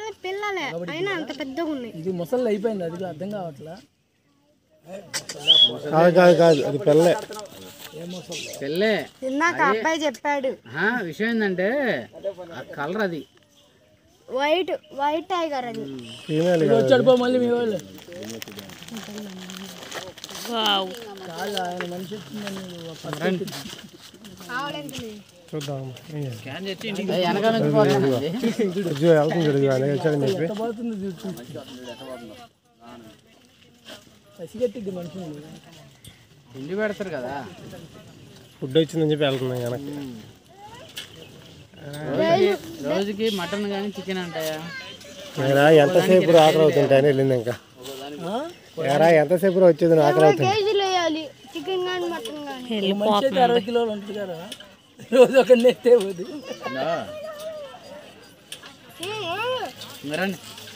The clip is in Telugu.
అది పిల్లలే అయినా అంత పెద్దగా ఉన్నాయి ఇది ముసలి అయిపోయింది అది అర్థం కావట్లా కాదు కాదు కాదు అది పిల్లే పెళ్ళే ఇందాక అబ్బాయి చెప్పాడు ఆహా, విషయం ఏంటంటే ఆ కలర్ అది వైట్ వైట్ టైగర్ అది ఫీమేల్ వచ్చాడు పో మళ్ళీ మీ వాళ్ళు కాదు ఆయన మనిషి వచ్చిందని చూద్దాం ఏ, వెనక నుంచి పోతుంది. ఉద్యోగం వెళ్తుంది చూడు అలాగే వచ్చాడని చెప్పి పోతుంది చూడు పసిగట్టింది మనిషిని తిండి పెడతారు కదా ఫుడ్ వచ్చిందని చెప్పి వెళ్తున్నాం వెనక్కి రోజుకి రోజుకి మటన్ కానీ చికెన్ అంటాయా ఏరా ఎంతసేపు ఆకలి అవుతుంటే అని వెళ్ళింది ఇంకా ఏరా ఎంతసేపు వచ్చేది నా ఆకలి అవుతుంది కేజీలు వేయాలి చికెన్ కానీ మటన్ కానీ మనిషి అయితే అరవై కిలోలు ఉంటుంది కదా రోజు ఒక నెత్తే పోదు రండి